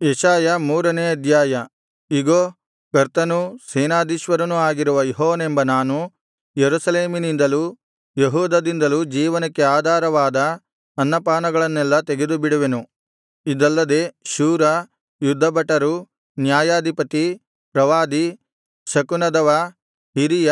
ಯೆಶಾಯ ಮೂರನೇ ಅಧ್ಯಾಯ ಇಗೋ ಕರ್ತನೂ ಸೇನಾಧೀಶ್ವರನೂ ಆಗಿರುವ ಯೆಹೋವನೆಂಬ ನಾನು ಯೆರೂಸಲೇಮಿನಿಂದಲೂ ಯೆಹೂದದಿಂದಲೂ ಜೀವನಕ್ಕೆ ಆಧಾರವಾದ ಅನ್ನಪಾನಗಳನ್ನೆಲ್ಲಾ ತೆಗೆದುಬಿಡುವೆನು ಇದಲ್ಲದೆ ಶೂರ ಯುದ್ಧಭಟರು ನ್ಯಾಯಾಧಿಪತಿ ಪ್ರವಾದಿ ಶಕುನದವ ಹಿರಿಯ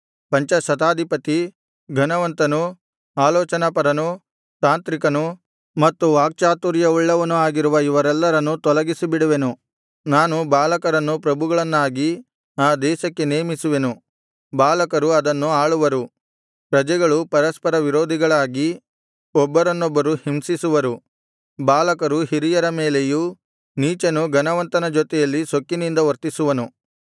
ಪಂಚಶತಾಧಿಪತಿ ಘನವಂತನು ಆಲೋಚನಾಪರನು ತಾಂತ್ರಿಕನು ಮತ್ತು ವಾಕ್ಚಾತುರ್ಯವುಳ್ಳವನು ಆಗಿರುವ ಇವರೆಲ್ಲರನ್ನು ತೊಲಗಿಸಿಬಿಡುವೆನು ನಾನು ಬಾಲಕರನ್ನು ಪ್ರಭುಗಳನ್ನಾಗಿ ಆ ದೇಶಕ್ಕೆ ನೇಮಿಸುವೆನು ಬಾಲಕರು ಅದನ್ನು ಆಳುವರು ಪ್ರಜೆಗಳು ಪರಸ್ಪರ ವಿರೋಧಿಗಳಾಗಿ ಒಬ್ಬರನ್ನೊಬ್ಬರು ಹಿಂಸಿಸುವರು ಬಾಲಕರು ಹಿರಿಯರ ಮೇಲೆಯೂ ನೀಚನು ಘನವಂತನ ಜೊತೆಯಲ್ಲಿ ಸೊಕ್ಕಿನಿಂದ ವರ್ತಿಸುವನು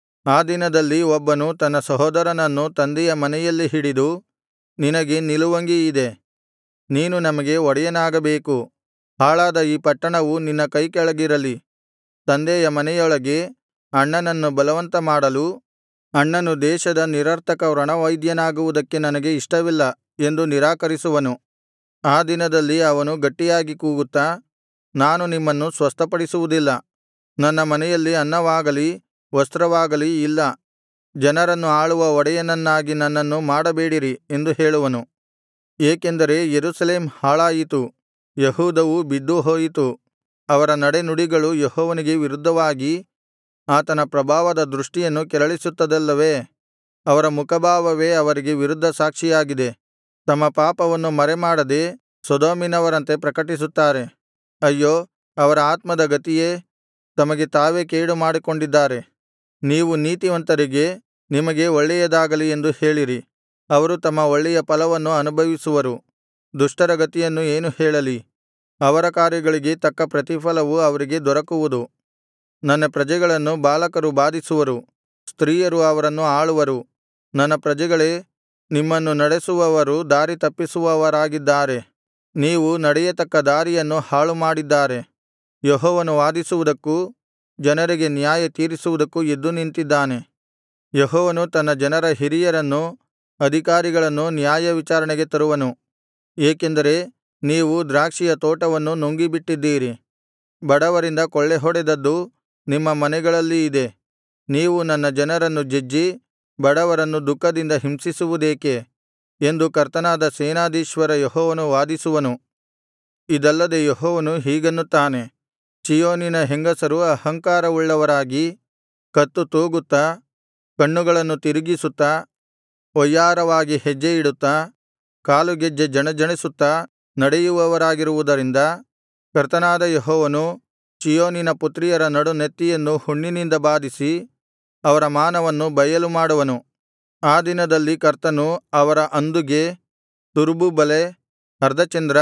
ಆ ದಿನದಲ್ಲಿ ಒಬ್ಬನು ತನ್ನ ಸಹೋದರನನ್ನು ತಂದೆಯ ಮನೆಯಲ್ಲಿ ಹಿಡಿದು ನಿನಗೆ ನಿಲುವಂಗಿಯಿದೆ ನೀನು ನಮಗೆ ಒಡೆಯನಾಗಬೇಕು ಹಾಳಾದ ಈ ಪಟ್ಟಣವು ನಿನ್ನ ಕೈಕೆಳಗಿರಲಿ ತಂದೆಯ ಮನೆಯೊಳಗೆ ಅಣ್ಣನನ್ನು ಬಲವಂತ ಮಾಡಲು ಅಣ್ಣನು ದೇಶದ ನಿರರ್ಥಕ ವ್ರಣವೈದ್ಯನಾಗುವುದಕ್ಕೆ ನನಗೆ ಇಷ್ಟವಿಲ್ಲ ಎಂದು ನಿರಾಕರಿಸುವನು ಆ ದಿನದಲ್ಲಿ ಅವನು ಗಟ್ಟಿಯಾಗಿ ಕೂಗುತ್ತಾ ನಾನು ನಿಮ್ಮನ್ನು ಸ್ವಸ್ಥಪಡಿಸುವುದಿಲ್ಲ ನನ್ನ ಮನೆಯಲ್ಲಿ ಅನ್ನವಾಗಲಿ ವಸ್ತ್ರವಾಗಲಿ ಇಲ್ಲ ಜನರನ್ನು ಆಳುವ ಒಡೆಯನನ್ನಾಗಿ ನನ್ನನ್ನು ಮಾಡಬೇಡಿರಿ ಎಂದು ಹೇಳುವನು ಏಕೆಂದರೆ ಯೆರೂಸಲೇಮ್ ಹಾಳಾಯಿತು ಯೆಹೂದವು ಬಿದ್ದುಹೋಯಿತು ಅವರ ನಡೆನುಡಿಗಳು ಯೆಹೋವನಿಗೆ ವಿರುದ್ಧವಾಗಿ ಆತನ ಪ್ರಭಾವದ ದೃಷ್ಟಿಯನ್ನು ಕೆರಳಿಸುತ್ತದಲ್ಲವೇ ಅವರ ಮುಖಭಾವವೇ ಅವರಿಗೆ ವಿರುದ್ಧ ಸಾಕ್ಷಿಯಾಗಿದೆ ತಮ್ಮ ಪಾಪವನ್ನು ಮರೆಮಾಡದೆ ಸೊದೋಮಿನವರಂತೆ ಪ್ರಕಟಿಸುತ್ತಾರೆ ಅಯ್ಯೋ ಅವರ ಆತ್ಮದ ಗತಿಯೇ ತಮಗೆ ತಾವೇ ಕೇಡು ಮಾಡಿಕೊಂಡಿದ್ದಾರೆ ನೀವು ನೀತಿವಂತರಿಗೆ ನಿಮಗೆ ಒಳ್ಳೆಯದಾಗಲಿ ಎಂದು ಹೇಳಿರಿ ಅವರು ತಮ್ಮ ಒಳ್ಳೆಯ ಫಲವನ್ನು ಅನುಭವಿಸುವರು ದುಷ್ಟರ ಗತಿಯನ್ನು ಏನು ಹೇಳಲಿ ಅವರ ಕಾರ್ಯಗಳಿಗೆ ತಕ್ಕ ಪ್ರತಿಫಲವು ಅವರಿಗೆ ದೊರಕುವುದು ನನ್ನ ಪ್ರಜೆಗಳನ್ನು ಬಾಲಕರು ಬಾಧಿಸುವರು ಸ್ತ್ರೀಯರು ಅವರನ್ನು ಆಳುವರು ನನ್ನ ಪ್ರಜೆಗಳೇ ನಿಮ್ಮನ್ನು ನಡೆಸುವವರು ದಾರಿ ತಪ್ಪಿಸುವವರಾಗಿದ್ದಾರೆ ನೀವು ನಡೆಯತಕ್ಕ ದಾರಿಯನ್ನು ಹಾಳುಮಾಡಿದ್ದಾರೆ ಯೆಹೋವನು ವಾದಿಸುವುದಕ್ಕೂ ಜನರಿಗೆ ನ್ಯಾಯ ತೀರಿಸುವುದಕ್ಕೂ ಎದ್ದು ನಿಂತಿದ್ದಾನೆ ಯೆಹೋವನು ತನ್ನ ಜನರ ಹಿರಿಯರನ್ನೂ ಅಧಿಕಾರಿಗಳನ್ನೂ ನ್ಯಾಯವಿಚಾರಣೆಗೆ ತರುವನು ಏಕೆಂದರೆ ನೀವು ದ್ರಾಕ್ಷಿಯ ತೋಟವನ್ನು ನುಂಗಿಬಿಟ್ಟಿದ್ದೀರಿ ಬಡವರಿಂದ ಕೊಳ್ಳೆಹೊಡೆದದ್ದು ನಿಮ್ಮ ಮನೆಗಳಲ್ಲಿ ಇದೆ ನೀವು ನನ್ನ ಜನರನ್ನು ಜಜ್ಜಿ ಬಡವರನ್ನು ದುಃಖದಿಂದ ಹಿಂಸಿಸುವುದೇಕೆ ಎಂದು ಕರ್ತನಾದ ಸೇನಾಧೀಶ್ವರ ಯೆಹೋವನು ವಾದಿಸುವನು ಇದಲ್ಲದೆ ಯೆಹೋವನು ಹೀಗನ್ನುತ್ತಾನೆ ಚೀಯೋನಿನ ಹೆಂಗಸರು ಅಹಂಕಾರವುಳ್ಳವರಾಗಿ ಕತ್ತು ತೂಗುತ್ತಾ ಕಣ್ಣುಗಳನ್ನು ತಿರುಗಿಸುತ್ತಾ ಒಯ್ಯಾರವಾಗಿ ಹೆಜ್ಜೆಯಿಡುತ್ತಾ ಕಾಲುಗೆಜ್ಜೆ ಜಣಜಣಿಸುತ್ತಾ ನಡೆಯುವವರಾಗಿರುವುದರಿಂದ ಕರ್ತನಾದ ಯೆಹೋವನು ಚೀಯೋನಿನ ಪುತ್ರಿಯರ ನಡುನೆತ್ತಿಯನ್ನು ಹುಣ್ಣಿನಿಂದ ಬಾಧಿಸಿ ಅವರ ಮಾನವನ್ನು ಬಯಲುಮಾಡುವನು ಆ ದಿನದಲ್ಲಿ ಕರ್ತನು ಅವರ ಅಂದುಗೆ ತುರುಬುಬಲೆ ಅರ್ಧಚಂದ್ರ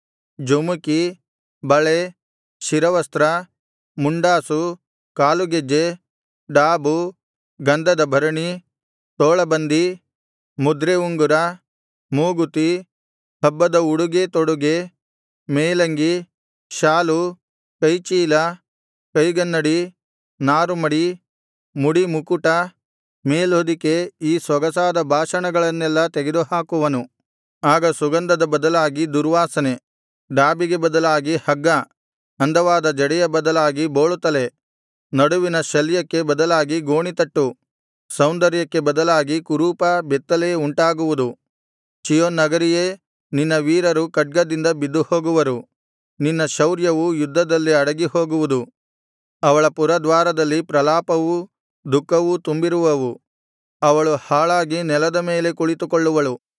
ಜುಮುಕಿ ಬಳೆ ಶಿರವಸ್ತ್ರ ಮುಂಡಾಸು ಕಾಲುಗೆಜ್ಜೆ ಡಾಬು ಗಂಧದ ಭರಣಿ ತೋಳಬಂದಿ ಮುದ್ರೆ ಉಂಗುರ ಮೂಗುತಿ ಹಬ್ಬದ ಉಡುಗೆ ತೊಡುಗೆ ಮೇಲಂಗಿ ಶಾಲು ಕೈಚೀಲ ಕೈಗನ್ನಡಿ ನಾರುಮಡಿ ಮುಡಿ ಮುಕುಟ ಮೇಲ್ಹೊದಿಕೆ ಈ ಸೊಗಸಾದ ಭಾಷಣಗಳನ್ನೆಲ್ಲಾ ತೆಗೆದುಹಾಕುವನು ಆಗ ಸುಗಂಧದ ಬದಲಾಗಿ ದುರ್ವಾಸನೆ ಡಾಬಿಗೆ ಬದಲಾಗಿ ಹಗ್ಗ ಅಂದವಾದ ಜಡೆಯ ಬದಲಾಗಿ ಬೋಳುತಲೆ ನಡುವಿನ ಶಲ್ಯಕ್ಕೆ ಬದಲಾಗಿ ಗೋಣಿತಟ್ಟು ಸೌಂದರ್ಯಕ್ಕೆ ಬದಲಾಗಿ ಕುರೂಪ ಬೆತ್ತಲೆ ಉಂಟಾಗುವುದು ಚೀಯೋನ್ ನಗರಿಯೇ ನಿನ್ನ ವೀರರು ಖಡ್ಗದಿಂದ ಬಿದ್ದುಹೋಗುವರು ನಿನ್ನ ಶೌರ್ಯವು ಯುದ್ಧದಲ್ಲಿ ಅಡಗಿಹೋಗುವುದು ಅವಳ ಪುರದ್ವಾರದಲ್ಲಿ ಪ್ರಲಾಪವೂ ದುಃಖವೂ ತುಂಬಿರುವವು ಅವಳು ಹಾಳಾಗಿ ನೆಲದ ಮೇಲೆ ಕುಳಿತುಕೊಳ್ಳುವಳು